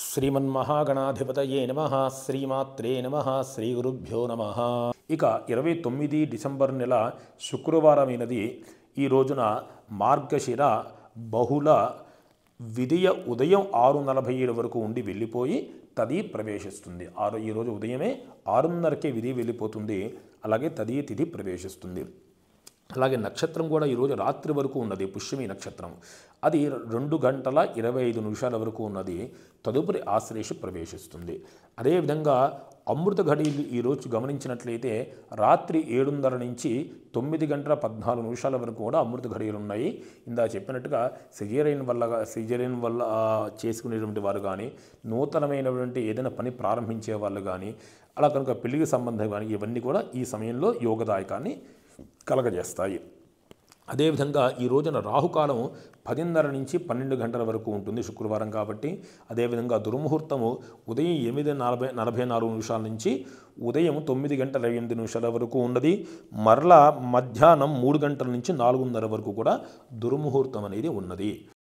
శ్రీమన్మహాగణాధిపతయే నమ శ్రీమాత్రే నమ శ్రీ గురుభ్యో నమ ఇక ఇరవై తొమ్మిది డిసెంబర్ నెల శుక్రవారమైనది ఈ రోజున మార్గశిర బహుళ విధియ ఉదయం ఆరు నలభై ఏడు వరకు ఉండి వెళ్ళిపోయి తది ప్రవేశిస్తుంది ఆరు ఈరోజు ఉదయమే ఆరున్నరకే విధి వెళ్ళిపోతుంది అలాగే తది తిథి ప్రవేశిస్తుంది అలాగే నక్షత్రం కూడా ఈరోజు రాత్రి వరకు ఉన్నది పుష్యమి నక్షత్రం అది రెండు గంటల ఇరవై ఐదు నిమిషాల వరకు ఉన్నది తదుపరి ఆశ్లేష ప్రవేశిస్తుంది అదేవిధంగా అమృత ఘడియలు ఈరోజు గమనించినట్లయితే రాత్రి ఏడున్నర నుంచి తొమ్మిది గంటల పద్నాలుగు నిమిషాల వరకు కూడా అమృత ఘడియలు ఉన్నాయి ఇందా చెప్పినట్టుగా సిజేరియన్ వల్ల సిజేరియన్ వల్ల ఆ, చేసుకునేటువంటి వారు కానీ నూతనమైనటువంటి ఏదైనా పని ప్రారంభించే వాళ్ళు కానీ అలా కనుక పెళ్లికి సంబంధం కానీ ఇవన్నీ కూడా ఈ సమయంలో యోగదాయకాన్ని కలగజేస్తాయి అదేవిధంగా ఈ రోజున రాహుకాలం పదిన్నర నుంచి పన్నెండు గంటల వరకు ఉంటుంది శుక్రవారం కాబట్టి అదేవిధంగా దుర్ముహూర్తము ఉదయం ఎనిమిది నలభై నలభై నాలుగు నిమిషాల నుంచి ఉదయం తొమ్మిది గంటల ఎనిమిది నిమిషాల వరకు ఉన్నది మరలా మధ్యాహ్నం మూడు గంటల నుంచి నాలుగున్నర వరకు కూడా దుర్ముహూర్తం అనేది ఉన్నది